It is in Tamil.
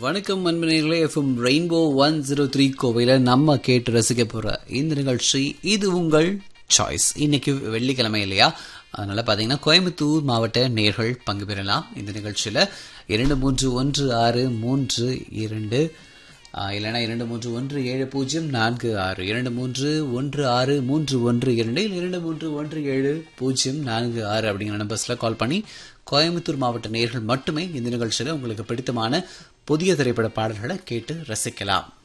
வணக்கம் அன்பனர்களே FM rainbow one zero three கோவையில் நம்ம கேட்டு ரசிக்க போகிற இந்த நிகழ்ச்சி இது உங்கள் சாய்ஸ் இன்னைக்கு வெள்ளிக்கிழமை இல்லையா அதனால பார்த்தீங்கன்னா கோயம்புத்தூர் மாவட்ட நேர்கள் பங்கு பெறலாம் இந்த நிகழ்ச்சியில் இரண்டு மூன்று ஒன்று ஆறு மூன்று இரண்டு ஆஹ், இல்லைன்னா இரண்டு மூன்று ஒன்று ஏழு பூஜ்ஜியம் நான்கு ஆறு இரண்டு மூன்று ஒன்று ஆறு மூன்று ஒன்று இரண்டு இல்லை இரண்டு மூன்று ஒன்று ஏழு பூஜ்ஜியம் நான்கு ஆறு அப்படிங்கிற நம்பர்ஸில் கால் பண்ணி கோயம்புத்தூர் மாவட்ட நேர்கள் மட்டுமே இந்த நிகழ்ச்சியில் உங்களுக்கு பிடித்தமான புதிய திரைப்பட பாடல்களை கேட்டு ரசிக்கலாம்